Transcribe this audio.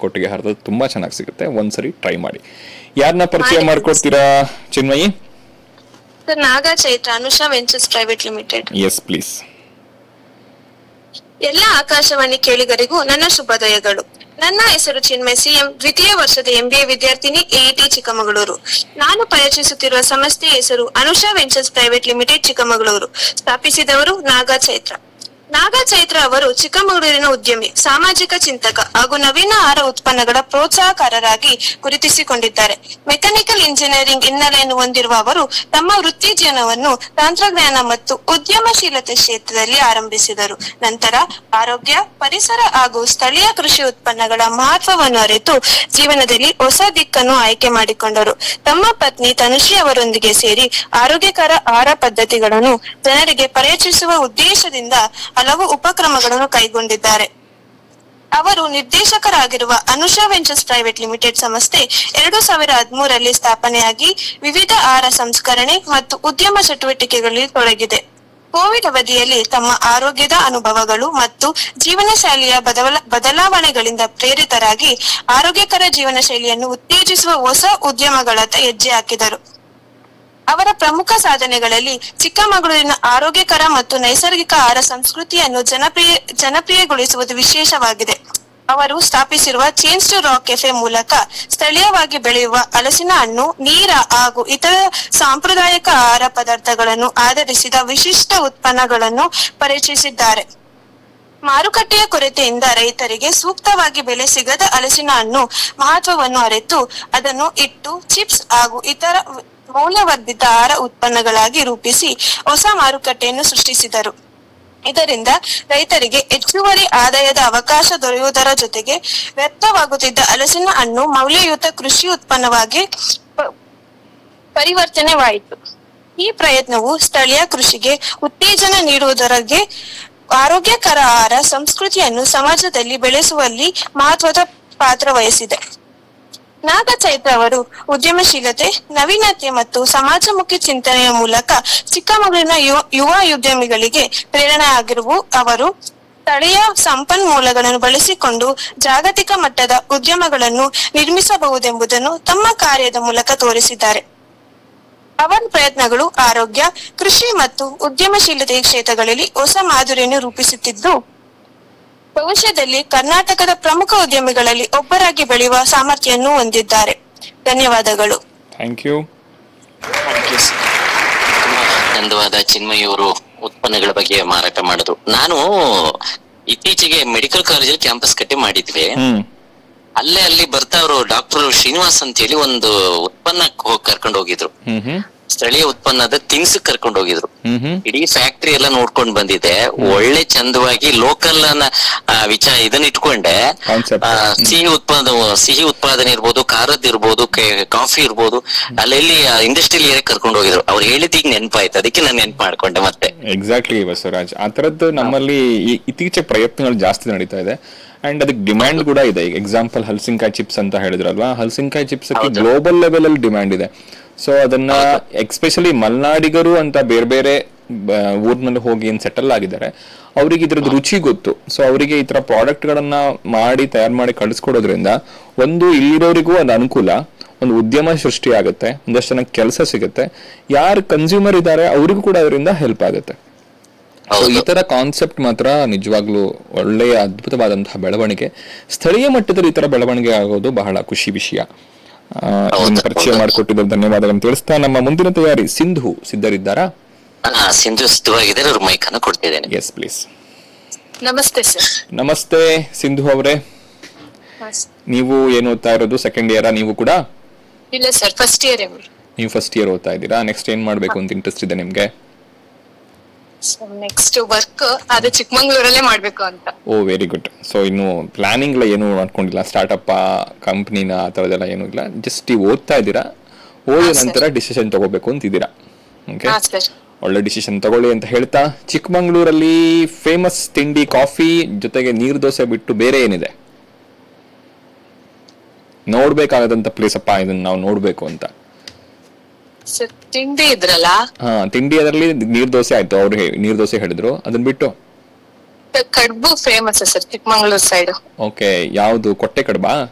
ಮೇಲ್ಕೋಟೆಗೆ ಹರಿದು ತುಂಬಾ ಚೆನ್ನಾಗಿ ಸಿಗುತ್ತೆ ಒಂದ್ಸರಿ ಟ್ರೈ ಮಾಡಿ ಯಾರನ್ನ ಪರಿಚಯ ಮಾಡಿ. ಮಾಡ್ಕೊಡ್ತೀರಾ Chinmayi sir Naga Chaitra Anusha ventures private limited yes please ಎಲ್ಲ ಆಕಾಶವಾಣಿ ಕೇಳಿಗರಿಗೂ ನನ್ನ ಶುಭೋದಯಗಳು ನನ್ನ ಹೆಸರು ಚಿನ್ಮಯ್ ಸಿಎಂ ದ್ವಿತೀಯ ವರ್ಷದ ಎಂಬಿಎ ವಿದ್ಯಾರ್ಥಿನಿ ಎಇಟಿ ಚಿಕ್ಕಮಗಳೂರು ನಾನು ಪರಿಚಯಿಸುತ್ತಿರುವ ಸಂಸ್ಥೆಯ ಹೆಸರು Anusha ventures private limited Chikkamagaluru ಸ್ಥಾಪಿಸಿದವರು ನಾಗಾ ಚೈತ್ರ ನಾಗಾ ಚೈತ್ರ ಅವರು ಚಿಕ್ಕಮಗಳೂರಿನ ಉದ್ಯಮಿ ಸಾಮಾಜಿಕ ಚಿಂತಕ ಹಾಗೂ ನವೀನ ಆಹಾರ ಉತ್ಪನ್ನಗಳ ಪ್ರೋತ್ಸಾಹಕಾರರಾಗಿ ಗುರುತಿಸಿಕೊಂಡಿದ್ದಾರೆ ಮೆಕ್ಯಾನಿಕಲ್ ಇಂಜಿನಿಯರಿಂಗ್ ಹಿನ್ನೆಲೆಯನ್ನು ಹೊಂದಿರುವ ಅವರು ತಮ್ಮ ವೃತ್ತಿ ಜೀವನವನ್ನು ತಂತ್ರಜ್ಞಾನ ಮತ್ತು ಉದ್ಯಮಶೀಲತೆ ಕ್ಷೇತ್ರದಲ್ಲಿ ಆರಂಭಿಸಿದರು ನಂತರ ಆರೋಗ್ಯ ಪರಿಸರ ಹಾಗೂ ಸ್ಥಳೀಯ ಕೃಷಿ ಉತ್ಪನ್ನಗಳ ಮಹತ್ವವನ್ನು ಅರಿತು ಜೀವನದಲ್ಲಿ ಹೊಸ ದಿಕ್ಕನ್ನು ಆಯ್ಕೆ ಮಾಡಿಕೊಂಡರು ತಮ್ಮ ಪತ್ನಿ ತನುಶ್ರೀ ಅವರೊಂದಿಗೆ ಸೇರಿ ಆರೋಗ್ಯಕರ ಆಹಾರ ಪದ್ಧತಿಗಳನ್ನು ಜನರಿಗೆ ಪರಿಚಯಿಸುವ ಉದ್ದೇಶದಿಂದ ಹಲವು ಉಪಕ್ರಮಗಳನ್ನು ಕೈಗೊಂಡಿದ್ದಾರೆ ಅವರು ನಿರ್ದೇಶಕರಾಗಿರುವ ಅನುಷಾ ವೆಂಚರ್ಸ್ ಪ್ರೈವೇಟ್ ಲಿಮಿಟೆಡ್ ಸಂಸ್ಥೆ ಎರಡು ಸಾವಿರ ಹದಿಮೂರರಲ್ಲಿ ಸ್ಥಾಪನೆಯಾಗಿ ವಿವಿಧ ಆಹಾರ ಸಂಸ್ಕರಣೆ ಮತ್ತು ಉದ್ಯಮ ಚಟುವಟಿಕೆಗಳಲ್ಲಿ ತೊಡಗಿದೆ ಕೋವಿಡ್ ಅವಧಿಯಲ್ಲಿ ತಮ್ಮ ಆರೋಗ್ಯದ ಅನುಭವಗಳು ಮತ್ತು ಜೀವನ ಶೈಲಿಯ ಬದಲ ಬದಲಾವಣೆಗಳಿಂದ ಪ್ರೇರಿತರಾಗಿ ಆರೋಗ್ಯಕರ ಜೀವನ ಶೈಲಿಯನ್ನು ಉತ್ತೇಜಿಸುವ ಹೊಸ ಉದ್ಯಮಗಳತ್ತ ಹೆಜ್ಜೆ ಹಾಕಿದರು ಅವರ ಪ್ರಮುಖ ಸಾಧನೆಗಳಲ್ಲಿ ಚಿಕ್ಕಮಗಳೂರಿನ ಆರೋಗ್ಯಕರ ಮತ್ತು ನೈಸರ್ಗಿಕ ಆಹಾರ ಸಂಸ್ಕೃತಿಯನ್ನು ಜನಪ್ರಿಯ ಜನಪ್ರಿಯಗೊಳಿಸುವುದು ವಿಶೇಷವಾಗಿದೆ ಅವರು ಸ್ಥಾಪಿಸಿರುವ ಚೇಂಜ್ ಟು ರಾಕ್ ಕೆಫೆ ಮೂಲಕ ಸ್ಥಳೀಯವಾಗಿ ಬೆಳೆಯುವ ಹಲಸಿನ ಹಣ್ಣು ನೀರ ಹಾಗೂ ಇತರ ಸಾಂಪ್ರದಾಯಿಕ ಆಹಾರ ಪದಾರ್ಥಗಳನ್ನು ಆಧರಿಸಿದ ವಿಶಿಷ್ಟ ಉತ್ಪನ್ನಗಳನ್ನು ಪರಿಚಯಿಸಿದ್ದಾರೆ ಮಾರುಕಟ್ಟೆಯ ಕೊರತೆಯಿಂದ ರೈತರಿಗೆ ಸೂಕ್ತವಾಗಿ ಬೆಲೆ ಸಿಗದ ಹಲಸಿನ ಹಣ್ಣು ಮಹತ್ವವನ್ನು ಅರಿತು ಅದನ್ನು ಇಟ್ಟು ಚಿಪ್ಸ್ ಹಾಗೂ ಇತರ ಮೌಲ್ಯವರ್ಧಿತ ಆಹಾರ ಉತ್ಪನ್ನಗಳಾಗಿ ರೂಪಿಸಿ ಹೊಸ ಮಾರುಕಟ್ಟೆಯನ್ನು ಸೃಷ್ಟಿಸಿದರು ಇದರಿಂದ ರೈತರಿಗೆ ಹೆಚ್ಚುವರಿ ಆದಾಯದ ಅವಕಾಶ ದೊರೆಯುವುದರ ಜೊತೆಗೆ ವ್ಯರ್ಥವಾಗುತ್ತಿದ್ದ ಹಲಸಿನ ಹಣ್ಣು ಮೌಲ್ಯಯುತ ಕೃಷಿ ಉತ್ಪನ್ನವಾಗಿ ಪ- ಪರಿವರ್ತನೆವಾಯಿತು ಈ ಪ್ರಯತ್ನವು ಸ್ಥಳೀಯ ಕೃಷಿಗೆ ಉತ್ತೇಜನ ನೀಡುವುದರಗೆ ಆರೋಗ್ಯಕರ ಆಹಾರ ಸಂಸ್ಕೃತಿಯನ್ನು ಸಮಾಜದಲ್ಲಿ ಬೆಳೆಸುವಲ್ಲಿ ಮಹತ್ವದ ಪಾತ್ರ ವಹಿಸಿದೆ ನಾಗ ಚೈತ್ರ ಅವರು ಉದ್ಯಮಶೀಲತೆ ನವೀನತೆ ಮತ್ತು ಸಮಾಜಮುಖಿ ಚಿಂತನೆಯ ಮೂಲಕ ಚಿಕ್ಕಮಗಳೂರಿನ ಯುವ ಯುವ ಉದ್ಯಮಿಗಳಿಗೆ ಪ್ರೇರಣೆ ಆಗಿರುವ ಅವರು ಸ್ಥಳೀಯ ಸಂಪನ್ಮೂಲಗಳನ್ನು ಬಳಸಿಕೊಂಡು ಜಾಗತಿಕ ಮಟ್ಟದ ಉದ್ಯಮಗಳನ್ನು ನಿರ್ಮಿಸಬಹುದೆಂಬುದನ್ನು ತಮ್ಮ ಕಾರ್ಯದ ಮೂಲಕ ತೋರಿಸಿದ್ದಾರೆ ಅವರ ಪ್ರಯತ್ನಗಳು ಆರೋಗ್ಯ ಕೃಷಿ ಮತ್ತು ಉದ್ಯಮಶೀಲತೆ ಕ್ಷೇತ್ರಗಳಲ್ಲಿ ಹೊಸ ಮಾದರಿಯನ್ನು ರೂಪಿಸುತ್ತಿದ್ದು ಭವಿಷ್ಯದಲ್ಲಿ ಕರ್ನಾಟಕದ ಪ್ರಮುಖ ಉದ್ಯಮಿಗಳಲ್ಲಿ ಒಬ್ಬರಾಗಿ ಬೆಳೆಯುವ ಸಾಮರ್ಥ್ಯವನ್ನು ಹೊಂದಿದ್ದಾರೆ ಧನ್ಯವಾದಗಳು ಥ್ಯಾಂಕ್ ಯು ತುಂಬಾ ಆನಂದವಾದ ಚಿನ್ಮಯಿಯವರು ಉತ್ಪನ್ನಗಳ ಬಗ್ಗೆ ಮಾರಾಟ ಮಾಡಿದ್ರು ನಾನು ಇತ್ತೀಚೆಗೆ ಮೆಡಿಕಲ್ ಕಾಲೇಜಲ್ಲಿ ಕ್ಯಾಂಪಸ್ ಕಟ್ಟಿ ಮಾಡಿದ್ವಿ ಹ್ಮ್ ಅಲ್ಲೇ ಅಲ್ಲಿ ಬರ್ತಾ ಅವರು ಡಾಕ್ಟರ್ ಶ್ರೀನಿವಾಸ್ ಅಂತ ಹೇಳಿ ಒಂದು ಉತ್ಪನ್ನ ಹೋಗಿ ಕರ್ಕೊಂಡು ಹೋಗಿದ್ರು ಹ್ಮ್ ಹ್ಮ್ ಸ್ಥಳೀಯ ಉತ್ಪನ್ನದ ತಿನ್ಸು ಕರ್ಕೊಂಡು ಹೋಗಿದ್ರು ಹ್ಮ್ ಹ್ಮ್ ಇಡೀ ಫ್ಯಾಕ್ಟರಿ ಎಲ್ಲ ನೋಡ್ಕೊಂಡ್ ಬಂದಿದೆ ಒಳ್ಳೆ ಚಂದವಾಗಿ ಲೋಕಲ್ ವಿಚಾರ ಇದನ್ನ ಇಟ್ಕೊಂಡೆ Concept. ಆ, ಸಿಹಿ ಉತ್ಪಾದ ಸಿಹಿ ಉತ್ಪಾದನೆ ಇರ್ಬೋದು ಖಾರದ್ ಇರ್ಬೋದು ಕಾಫಿ ಇರ್ಬೋದು ಅಲ್ಲೆಲ್ಲಿ ಇಂಡಸ್ಟ್ರಿಯಲ್ ಏರಿಯಾ ಕರ್ಕೊಂಡು ಹೋಗಿದ್ರು ಅವ್ರು ಹೇಳಿದ್ ಈಗ ನೆನಪಾಯ್ತು ಅದಕ್ಕೆ ನಾನು ನೆನ್ಪು ಮಾಡ್ಕೊಂಡೆ ಮತ್ತೆ ಎಕ್ಸಾಕ್ಟ್ಲಿ ಬಸವರಾಜ್ ಆ ತರದ್ದು ನಮ್ಮಲ್ಲಿ ಈ- ಇತ್ತೀಚೆಗೆ ಪ್ರಯತ್ನಗಳು ಜಾಸ್ತಿ ನಡೀತಾ ಇದೆ ಅಂಡ್ ಅದಕ್ಕೆ ಡಿಮ್ಯಾಂಡ್ ಕೂಡ ಇದೆ ಈಗ ಎಕ್ಸಾಂಪಲ್ ಹಲಸಿನಕಾಯಿ ಚಿಪ್ಸ್ ಅಂತ ಹೇಳಿದ್ರಲ್ವಾ ಹಲಸಿನಕಾಯಿ ಚಿಪ್ಸ್ ಹೌದು. ಗ್ಲೋಬಲ್ ಲೆವೆಲ್ ಅಲ್ಲಿ ಡಿಮ್ಯಾಂಡ್ ಇದೆ ಸೊ ಅದನ್ನ ಎಕ್ಸ್ಪೆಷಲಿ ಮಲ್ನಾಡಿಗರು ಅಂತ ಬೇರೆ ಬೇರೆ ಬ- ಊರ್ನಲ್ಲಿ ಹೋಗಿ ಏನ್ ಸೆಟಲ್ ಆಗಿದ್ದಾರೆ ಅವರಿಗೆ ಇದ್ರದ್ದು ರುಚಿ ಗೊತ್ತು ಸೊ ಅವರಿಗೆ ಈ ತರ ಪ್ರಾಡಕ್ಟ್ ಗಳನ್ನ ಮಾಡಿ ತಯಾರು ಮಾಡಿ ಕಳಿಸ್ಕೊಡೋದ್ರಿಂದ ಒಂದು ಇಲ್ಲಿರೋರಿಗೂ ಅದು ಅನುಕೂಲ ಒಂದು ಉದ್ಯಮ ಸೃಷ್ಟಿ ಆಗುತ್ತೆ ಒಂದಷ್ಟು ಜನಕ್ಕೆ ಕೆಲಸ ಸಿಗುತ್ತೆ ಯಾರು ಕನ್ಸ್ಯೂಮರ್ ಇದ್ದಾರೆ ಅವರಿಗೂ ಕೂಡ ಅದರಿಂದ ಹೆಲ್ಪ್ ಆಗುತ್ತೆ So, ಹೌದು ಈ ತರ ಕಾನ್ಸೆಪ್ಟ್ ಮಾತ್ರ ನಿಜವಾಗ್ಲೂ ಒಳ್ಳೆಯ ಅದ್ಭುತವಾದಂತಹ ಬೆಳವಣಿಗೆ ಸ್ಥಳೀಯ ಮಟ್ಟದಲ್ಲಿ ಈ ತರ ಬೆಳವಣಿಗೆ ಆಗೋದು ಬಹಳ ಖುಷಿ ವಿಷಯ ಆ, ಇದನ್ನ ಪರಿಚಯ ಮಾಡಿಕೊಟ್ಟಿದ್ದ ಧನ್ಯವಾದಗಳನ್ನು ತಿಳಿಸ್ತಾ ನಮ್ಮ ಮುಂದಿನ ತಯಾರಿ ಸಿಂಧು ಸಿದ್ಧರಿದ್ದಾರಾ ಹಾ ಸಿಂಧು ಸಿದ್ಧವಾಗಿದ್ದಾರೆ ಅವ್ರ ಮೈಕ್ ಅನ್ನು ಕೊಡ್ತಿದ್ದೇನೆ ಎಸ್ ಪ್ಲೀಸ್ ನಮಸ್ತೆ ಸರ್ ನಮಸ್ತೆ ಸಿಂಧು ಅವರೇ ನೀವು ಏನು ಓದ್ತಾ ಇರೋದು ಸೆಕೆಂಡ್ ಇಯರಾ ನೀವು ಕೂಡ ಇಲ್ಲ ಸರ್ ಫಸ್ಟ್ ಇಯರ್ ನೀವು ಫಸ್ಟ್ ಇಯರ್ ಓದ್ತಾ ಇದ್ದೀರಾ ನೆಕ್ಸ್ಟ್ ಏನ್ ಮಾಡ್ಬೇಕು ಅಂತ ಇಂಟ್ರೆಸ್ಟ್ ಇದೆ ನಿಮ್ಗೆ ನೆಕ್ಸ್ಟ್ ವರ್ಕ್ ಅದು ಚಿಕ್ಕಮಂಗ್ಳೂರಲ್ಲೇ ಮಾಡ್ಬೇಕು ಅಂತ ಓ ವೆರಿ ಗುಡ್ ಸೊ ಇನ್ನು ಪ್ಲಾನಿಂಗ್ ಎಲ್ಲ ಏನು ಮಾಡ್ಕೊಂಡಿಲ್ಲ ಸ್ಟಾರ್ಟಪ್ ಕಂಪ್ನಿನ ಆ ಥರದ್ದೆಲ್ಲ ಏನೂ ಇಲ್ಲ ಜಸ್ಟ್ ನೀವು ಓದ್ತಾ ಇದ್ದೀರಾ ಓದಿದ ಹಾ, sir. ನಂತರ ಡಿಸಿಷನ್ ತಗೋಬೇಕು ಅಂತಿದ್ದೀರಾ ಓಕೆ ಹಾ ಸರ್ ಒಳ್ಳೆ ಡಿಸಿಷನ್ ತಗೊಳ್ಳಿ ಅಂತ ಹೇಳ್ತಾ ಚಿಕ್ಕಮಂಗ್ಳೂರಲ್ಲಿ ಫೇಮಸ್ ತಿಂಡಿ ಕಾಫಿ ಜೊತೆಗೆ ನೀರು ದೋಸೆ ಬಿಟ್ಟು ಬೇರೆ ಏನಿದೆ ನೋಡ್ಬೇಕಾಗದಂತ ಪ್ಲೇಸ್ ಅಪ್ಪ ಇದನ್ನ ನಾವು ನೋಡ್ಬೇಕು ಅಂತ ಸರ್ ತಿಂಡಿ ಇದ್ರಲ್ಲ ಹಾ ತಿಂಡಿ ಅದರಲ್ಲಿ ನೀರ್ ದೋಸೆ ಆಯ್ತು ಅವ್ರು ಹೇ- ನೀರ್ ದೋಸೆ ಹೇಳಿದ್ರು ಅದನ್ನ ಬಿಟ್ಟು ಕಡ್ಬು famous sir Chikmagalur side okay ಯಾವ್ದು ಕೊಟ್ಟೆ ಕಡ್ಬಾ